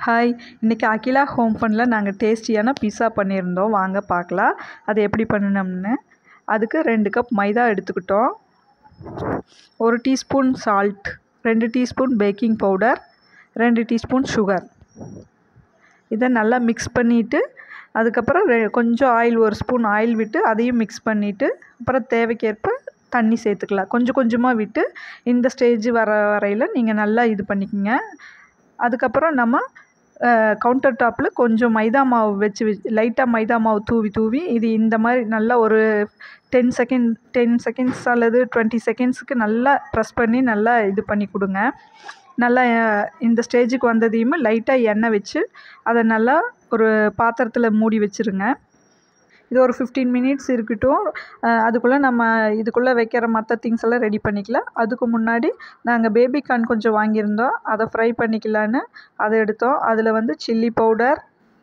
hi இன்றைக்கி Akila home ஃபனில் நாங்கள் டேஸ்டியான பீஸா பண்ணியிருந்தோம் வாங்க பார்க்கலாம் அது எப்படி பண்ணணும்னு அதுக்கு ரெண்டு கப் மைதா எடுத்துக்கிட்டோம் ஒரு டீஸ்பூன் சால்ட் ரெண்டு டீஸ்பூன் பேக்கிங் பவுடர் ரெண்டு டீஸ்பூன் சுகர் இதை நல்லா மிக்ஸ் பண்ணிவிட்டு அதுக்கப்புறம் ரெ கொஞ்சம் ஆயில் ஒரு ஸ்பூன் ஆயில் விட்டு அதையும் மிக்ஸ் பண்ணிவிட்டு அப்புறம் தேவைக்கேற்ப தண்ணி சேர்த்துக்கலாம் கொஞ்சம் கொஞ்சமாக விட்டு இந்த ஸ்டேஜ் வர வரையில் நீங்கள் நல்லா இது பண்ணிக்கோங்க அதுக்கப்புறம் நம்ம கவுண்டர் டாப்பில் கொஞ்சம் மைதா மாவு வச்சு லைட்டாக மைதா மாவு தூவி தூவி இது இந்த மாதிரி நல்லா ஒரு டென் செகண்ட் டென் செகண்ட்ஸ் அல்லது டுவெண்ட்டி செகண்ட்ஸுக்கு நல்லா ப்ரெஸ் பண்ணி நல்லா இது பண்ணி கொடுங்க நல்லா இந்த ஸ்டேஜுக்கு வந்ததையுமே லைட்டாக எண்ணெய் வச்சு அதை நல்லா ஒரு பாத்திரத்தில் மூடி வச்சுருங்க இது ஒரு ஃபிஃப்டீன் மினிட்ஸ் இருக்கட்டும் அதுக்குள்ளே நம்ம இதுக்குள்ளே வைக்கிற மற்ற திங்ஸ் எல்லாம் ரெடி பண்ணிக்கலாம் அதுக்கு முன்னாடி நாங்கள் பேபி கார்ன் கொஞ்சம் வாங்கியிருந்தோம் அதை ஃப்ரை பண்ணிக்கலான்னு அதை எடுத்தோம் அதில் வந்து சில்லி பவுடர்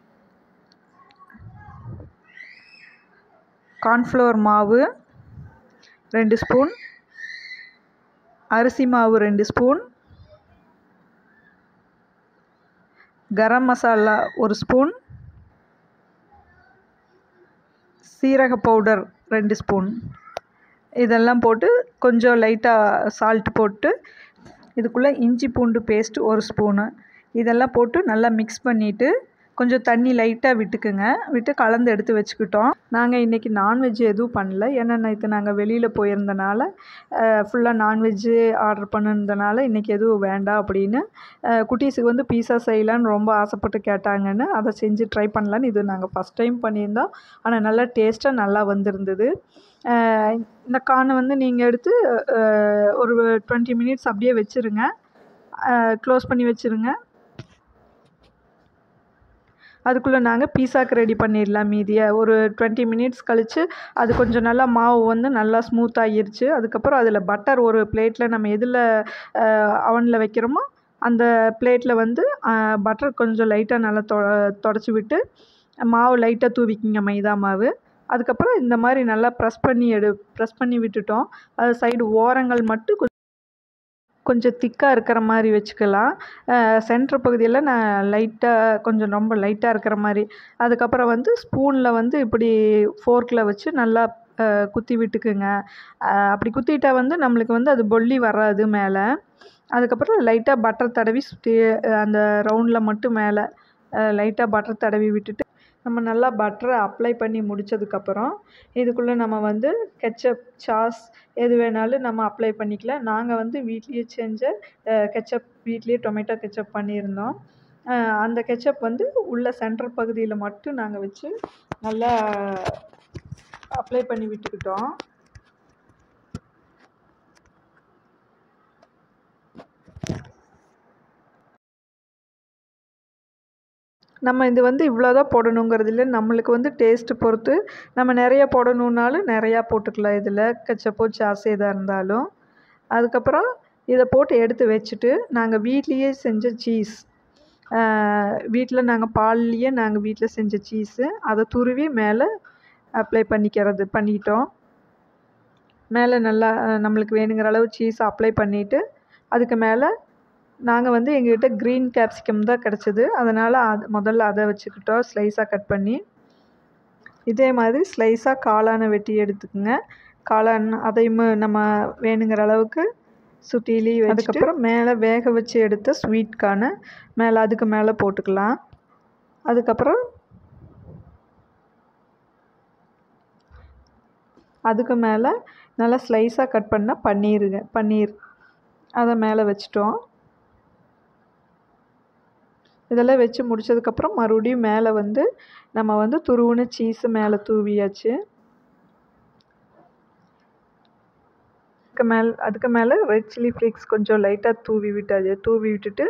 கார்ன்ஃப்ளவர் மாவு ரெண்டு ஸ்பூன் அரிசி மாவு ரெண்டு ஸ்பூன் கரம் மசாலா ஒரு ஸ்பூன் சீரக பவுடர் ரெண்டு ஸ்பூன் இதெல்லாம் போட்டு கொஞ்சம் லைட்டாக சால்ட் போட்டு இதுக்குள்ளே இஞ்சி பூண்டு பேஸ்ட் ஒரு ஸ்பூனு இதெல்லாம் போட்டு நல்லா மிக்ஸ் பண்ணிவிட்டு கொஞ்சம் தண்ணி லைட்டாக விட்டுக்குங்க விட்டு கலந்து எடுத்து வச்சுக்கிட்டோம் நாங்கள் இன்றைக்கி நான்வெஜ் எதுவும் பண்ணல ஏன்னா நேற்று நாங்கள் வெளியில் போயிருந்தனால ஃபுல்லாக நான்வெஜ்ஜு ஆர்டர் பண்ணிருந்தனால இன்றைக்கி எதுவும் வேண்டாம் அப்படின்னு குட்டீஸுக்கு வந்து பீஸா செய்யலான்னு ரொம்ப ஆசைப்பட்டு கேட்டாங்கன்னு அதை செஞ்சு ட்ரை பண்ணலான்னு இது நாங்கள் ஃபஸ்ட் டைம் பண்ணியிருந்தோம் ஆனால் நல்லா டேஸ்ட்டாக நல்லா வந்திருந்தது இந்த கார்னை வந்து நீங்கள் எடுத்து ஒரு டுவெண்ட்டி மினிட்ஸ் அப்படியே வச்சுருங்க க்ளோஸ் பண்ணி வச்சுருங்க அதுக்குள்ளே நாங்கள் பீஸாக்கு ரெடி பண்ணிடலாம் மீதியை ஒரு டுவெண்ட்டி மினிட்ஸ் கழித்து அது கொஞ்சம் நல்லா மாவு வந்து நல்லா ஸ்மூத் ஆகிருச்சு அதுக்கப்புறம் அதில் பட்டர் ஒரு பிளேட்டில் நம்ம எதில் அவனில் வைக்கிறோமோ அந்த பிளேட்டில் வந்து பட்டர் கொஞ்சம் லைட்டாக நல்லா தொ தொடச்சி விட்டு மாவு லைட்டாக தூவிக்கிங்க மைதா மாவு அதுக்கப்புறம் இந்த மாதிரி நல்லா ப்ரெஸ் பண்ணி எடு ப்ரெஸ் பண்ணி விட்டுட்டோம் அது சைடு ஓரங்கள் மட்டும் கொஞ்சம் திக்காக இருக்கிற மாதிரி வச்சுக்கலாம் சென்ட்ரு பகுதியில் நான் லைட்டாக கொஞ்சம் ரொம்ப லைட்டாக இருக்கிற மாதிரி அதுக்கப்புறம் வந்து ஸ்பூனில் வந்து இப்படி ஃபோர்க்கில் வச்சு நல்லா குத்தி விட்டுக்குங்க அப்படி குத்திட்டா வந்து நம்மளுக்கு வந்து அது பொல்லி வராது மேலே அதுக்கப்புறம் லைட்டாக பட்டர் தடவி சுற்றி அந்த ரவுண்டில் மட்டும் மேலே லைட்டாக பட்டர் தடவி விட்டுட்டு நம்ம நல்லா பட்டரை அப்ளை பண்ணி முடித்ததுக்கப்புறம் இதுக்குள்ளே நம்ம வந்து கெச்சப் சாஸ் எது வேணாலும் நம்ம அப்ளை பண்ணிக்கலாம் நாங்கள் வந்து வீட்லேயே செஞ்ச கெச்சப் வீட்லேயே டொமேட்டோ கெச்சப் பண்ணியிருந்தோம் அந்த கெச்சப் வந்து உள்ள சென்டர் பகுதியில் மட்டும் நாங்கள் வச்சு நல்லா அப்ளை பண்ணி விட்டுக்கிட்டோம் நம்ம இது வந்து இவ்வளோ தான் போடணுங்கிறது இல்லை நம்மளுக்கு வந்து டேஸ்ட்டு பொறுத்து நம்ம நிறைய போடணுன்னாலும் நிறையா போட்டுக்கலாம் இதில் கச்சப்போ சாஸ் எதாக இருந்தாலும் அதுக்கப்புறம் இதை போட்டு எடுத்து வச்சுட்டு நாங்கள் வீட்லேயே செஞ்ச சீஸ் வீட்டில் நாங்கள் பால்லையே நாங்கள் வீட்டில் செஞ்ச சீஸு அதை துருவி மேலே அப்ளை பண்ணிக்கிறது பண்ணிட்டோம் மேலே நல்லா நம்மளுக்கு வேணுங்கிற அளவு சீஸ் அப்ளை பண்ணிவிட்டு அதுக்கு மேலே நாங்கள் வந்து எங்கள்கிட்ட க்ரீன் கேப்சிகம் தான் கிடச்சிது அதனால் அது முதல்ல அதை வச்சுக்கிட்டோம் ஸ்லைஸாக கட் பண்ணி இதே மாதிரி ஸ்லைஸாக காளானை வெட்டி எடுத்துக்கோங்க காளான் அதையும் நம்ம வேணுங்கிற அளவுக்கு சுற்றிலி அதுக்கப்புறம் மேலே வேக வச்சு எடுத்த ஸ்வீட் கார்னை மேலே அதுக்கு மேலே போட்டுக்கலாம் அதுக்கப்புறம் அதுக்கு மேலே நல்லா ஸ்லைஸாக கட் பண்ண பன்னீருங்க பன்னீர் அதை மேலே வச்சிட்டோம் இதெல்லாம் வச்சு முடித்ததுக்கப்புறம் மறுபடியும் மேலே வந்து நம்ம வந்து துருவுன சீஸு மேலே தூவியாச்சு அதுக்கு மேலே அதுக்கு மேலே ரெட் சில்லி ஃப்ளேக்ஸ் கொஞ்சம் லைட்டாக தூவி விட்டாச்சு தூவி விட்டுட்டு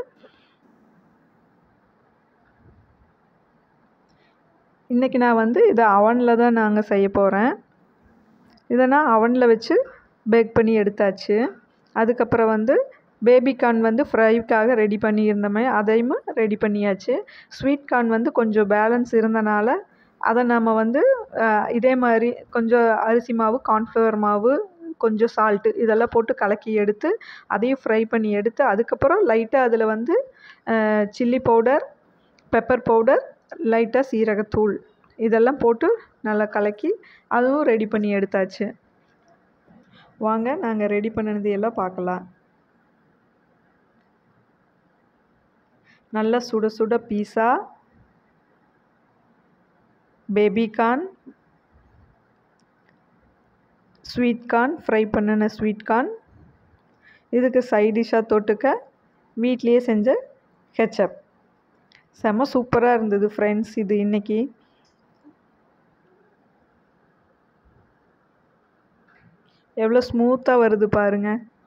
இன்றைக்கி நான் வந்து இதை அவனில் தான் நாங்கள் செய்ய போகிறேன் இதை நான் அவனில் வச்சு பேக் பண்ணி எடுத்தாச்சு அதுக்கப்புறம் வந்து பேபி கார்ன் வந்து ஃப்ரைக்காக ரெடி பண்ணியிருந்தோமே அதையும் ரெடி பண்ணியாச்சு ஸ்வீட் கார்ன் வந்து கொஞ்சம் பேலன்ஸ் இருந்தனால அதை நம்ம வந்து இதே மாதிரி கொஞ்சம் அரிசி மாவு கார்ன்ஃப்ளவர் மாவு கொஞ்சம் சால்ட்டு இதெல்லாம் போட்டு கலக்கி எடுத்து அதையும் ஃப்ரை பண்ணி எடுத்து அதுக்கப்புறம் லைட்டாக அதில் வந்து சில்லி பவுடர் பெப்பர் பவுடர் லைட்டாக சீரகத்தூள் இதெல்லாம் போட்டு நல்லா கலக்கி அதுவும் ரெடி பண்ணி எடுத்தாச்சு வாங்க நாங்கள் ரெடி பண்ணினது எல்லாம் பார்க்கலாம் நல்லா சுட சுட pizza baby corn sweet corn fry பண்ணின ஸ்வீட் கார்ன் இதுக்கு சைட் டிஷ்ஷாக தொட்டுக்க வீட்லேயே செஞ்ச கெச்சப் செம்ம சூப்பராக இருந்தது ஃப்ரெண்ட்ஸ் இது இன்றைக்கி எவ்வளோ ஸ்மூத்தாக வருது பாருங்கள்